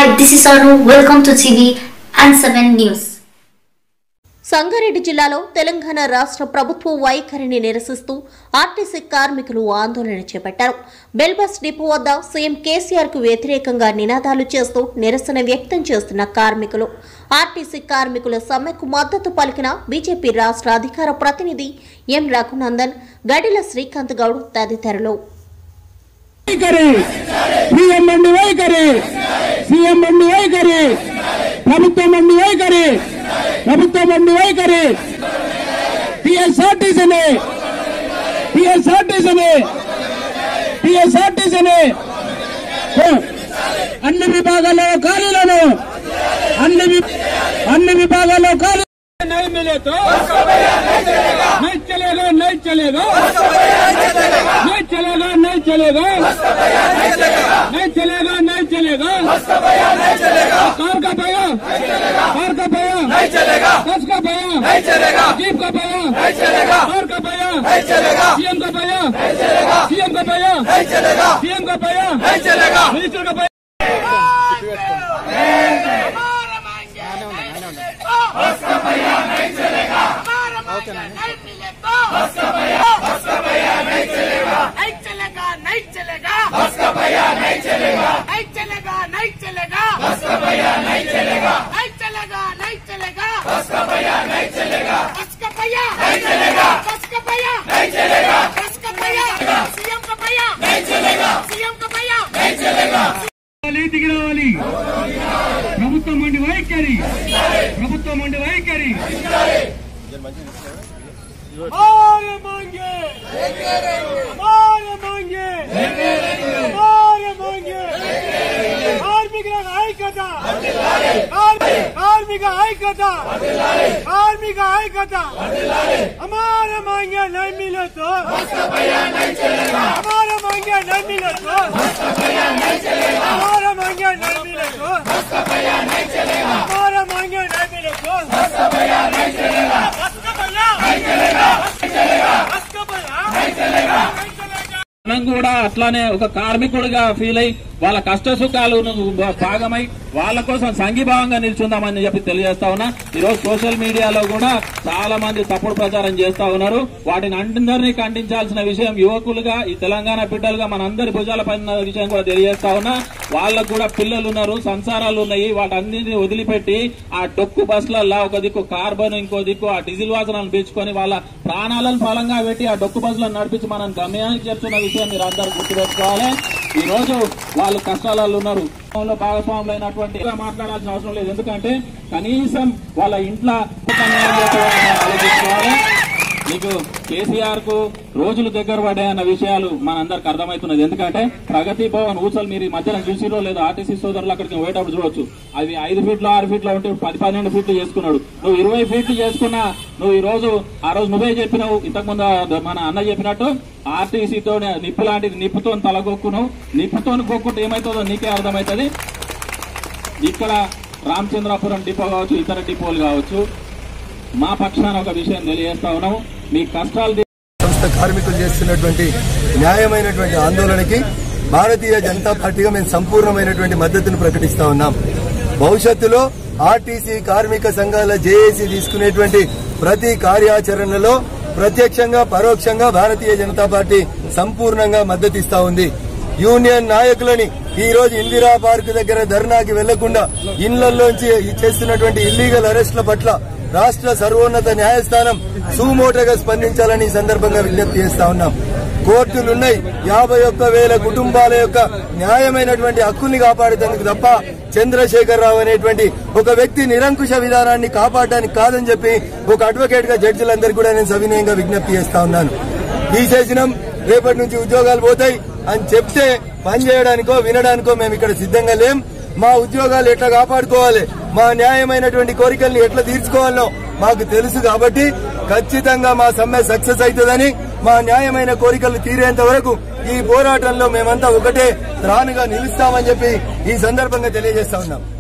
Hi, this is Anu. Welcome to TV and 7 News. Sangareddy జిల్లాలో తెలంగాణ రాష్ట్ర ప్రభుత్వ వైఖరిని నిరసిస్తూ ఆర్టీసీ కార్మికులు ఆందోళన చేపట్టారు బెల్బస్ డిపో వద్ద సీఎం కేసీఆర్ కు వ్యతిరేకంగా నినాదాలు చేస్తూ నిరసన వ్యక్తం చేస్తున్న కార్మికులు ఆర్టీసీ కార్మికుల సమ్మెకు మద్దతు పలికిన బీజేపీ రాష్ట్ర అధికార ప్రతినిధి ఎం రఘునందన్ గడిల శ్రీకాంత్ గౌడ్ తదితరులు వైఖరి సీఎం బండి వైఖరి సీఎం బండి వైఖరి ప్రభుత్వం బండి వైఖరి ప్రభుత్వం బండి వైఖరి టిఎస్ఆర్టీసీని టిఎస్ఆర్టీసీని టిఎస్ఆర్టీసీని అన్ని విభాగాల్లో ఖాళీలను అన్ని వి- అన్ని విభాగాల్లో ఖాళీ नहीं मिले तो नहीं चलेगा नहीं चलेगा नहीं चलेगा नहीं चलेगा नहीं चलेगा नहीं चलेगा कार का भैया कार का भैया नहीं चलेगा बस का भैया नहीं चलेगा जीप का भैया नहीं चलेगा कार का भैया नहीं चलेगा सीएम का भैया नहीं चलेगा सीएम का भैया नहीं चलेगा सीएम का भैया नहीं चलेगा मिनिस्टर का भैया नहीं चलेगा नहीं चलेगा बस का भैया नहीं चलेगा नहीं चलेगा नहीं चलेगा बस का भैया नहीं चलेगा नहीं चलेगा नहीं चलेगा बस का भैया नहीं चलेगा बस का भैया नहीं चलेगा बस का भैया नहीं चलेगा बस का भैया सीएम का भैया नहीं चलेगा सीएम का भैया नहीं चलेगा రావాలి, దిగి రావాలి ప్రభుత్వం మండి వైఖరి ప్రభుత్వం మండి వైఖరి हमारे मांगे हमारे मांगे हमारे मांगे కార్మికుల ఐక్యత కార్మిక ఐక్యత కార్మిక ఐక్యత हमारे मांगे नहीं मिले तो हमारे मांगे नहीं मिले तो हमारे मांगे नहीं मिले तो हमारे मांगे नहीं मिले तो बस का भैया नहीं चलेगा बस का भैया नहीं चलेगा बस का भैया नहीं चलेगा नहीं चलेगा మనం కూడా అట్లానే ఒక కార్మికుడిగా ఫీల్ అయి వాళ్ళ కష్ట సుఖాలు భాగమై వాళ్ళ కోసం సంఘీభావంగా నిల్చుందామని చెప్పి తెలియజేస్తా ఉన్నా ఈరోజు సోషల్ మీడియాలో కూడా చాలా మంది తప్పుడు ప్రచారం చేస్తా ఉన్నారు వాటిని అందరినీ ఖండించాల్సిన విషయం యువకులుగా ఈ తెలంగాణ బిడ్డలుగా మనందరి భుజాల పైన విషయం కూడా తెలియజేస్తా ఉన్నా వాళ్ళకు కూడా పిల్లలు ఉన్నారు సంసారాలు ఉన్నాయి వాటన్నిటిని వదిలిపెట్టి ఆ డొక్కు బస్సులల్లా ఒక దిక్కు కార్బన్ ఇంకో దిక్కు ఆ డీజిల్ వాసనలు పీల్చుకొని వాళ్ళ ప్రాణాలను ఫలంగా పెట్టి ఆ డొక్కు బస్సులను నడిపించి మనం గమ్యానికి చెప్తున్న విషయం మీరు అందరూ గుర్తుపెట్టుకోవాలి ఈ రోజు వాళ్ళు కష్టాలలో ఉన్నారు లో భాగస్వాములు అయినటువంటి మాట్లాడాల్సిన అవసరం లేదు ఎందుకంటే కనీసం వాళ్ళ ఇంట్లో ఒక న్యాయం చేస్తారని మనం ఆలోచించుకోవాలి మీకు కేసీఆర్ కు రోజులు దగ్గర పడ్డాయన్న విషయాలు మనందరికి అర్థమవుతున్నది ఎందుకంటే ప్రగతి భవన్ ఊసలు మీరు ఈ మధ్యన చూసిరో లేదా ఆర్టీసీ సోదరులు అక్కడికి పోయేటప్పుడు చూడొచ్చు అవి ఐదు ఫీట్లు ఆరు ఫీట్లు ఉంటే పది పన్నెండు ఫీట్లు చేసుకున్నాడు నువ్వు ఇరవై ఫీట్లు చేసుకున్నా నువ్వు ఈ రోజు ఆ రోజు నువ్వే చెప్పినావు ఇంతకుముందు మన అన్న చెప్పినట్టు ఆర్టీసీతో నిప్పు లాంటిది నిప్పుతో తలగొక్కున్నావు నిప్పుతో కొక్కుంటే ఏమవుతుందో నీకే అర్థమవుతుంది ఇక్కడ రామచంద్రాపురం డిపో కావచ్చు ఇతర డిపోలు కావచ్చు మా పక్షాన ఒక విషయం తెలియజేస్తా ఉన్నాము మీ కష్టాలు తీ- సంస్థ కార్మికులు చేస్తున్నటువంటి న్యాయమైనటువంటి ఆందోళనకి భారతీయ జనతా పార్టీగా మేము సంపూర్ణమైనటువంటి మద్దతును ప్రకటిస్తా ఉన్నాం భవిష్యత్తులో ఆర్టీసీ కార్మిక సంఘాల జేఏసీ తీసుకునేటువంటి ప్రతి కార్యాచరణలో ప్రత్యక్షంగా పరోక్షంగా భారతీయ జనతా పార్టీ సంపూర్ణంగా మద్దతిస్తా ఉంది యూనియన్ నాయకులని ఈ రోజు ఇందిరా పార్క్ దగ్గర ధర్నాకి వెళ్లకుండా ఇళ్లలోంచి చేస్తున్నటువంటి ఇల్లీగల్ అరెస్టుల పట్ల రాష్ట్ర సర్వోన్నత న్యాయస్థానం సుమోటగా స్పందించాలని ఈ సందర్భంగా విజ్ఞప్తి చేస్తా ఉన్నాం కోర్టులున్నాయి యాభై ఒక్క వేల కుటుంబాల యొక్క న్యాయమైనటువంటి హక్కుల్ని కాపాడేందుకు తప్ప చంద్రశేఖర్ రావు అనేటువంటి ఒక వ్యక్తి నిరంకుశ విధానాన్ని కాపాడడానికి కాదని చెప్పి ఒక అడ్వకేట్ గా జడ్జిలందరికీ కూడా నేను సవినయంగా విజ్ఞప్తి చేస్తా ఉన్నాను తీసేసినాం రేపటి నుంచి ఉద్యోగాలు పోతాయి అని చెప్తే పని చేయడానికో వినడానికో మేము ఇక్కడ సిద్ధంగా లేం మా ఉద్యోగాలు ఎట్లా కాపాడుకోవాలి మా న్యాయమైనటువంటి కోరికల్ని ఎట్లా తీర్చుకోవాలో మాకు తెలుసు కాబట్టి ఖచ్చితంగా మా సమ్మె సక్సెస్ అవుతుందని మా న్యాయమైన కోరికలు తీరేంత వరకు ఈ పోరాటంలో మేమంతా ఒకటే త్రానుగా నిలుస్తామని చెప్పి ఈ సందర్భంగా తెలియజేస్తా ఉన్నాం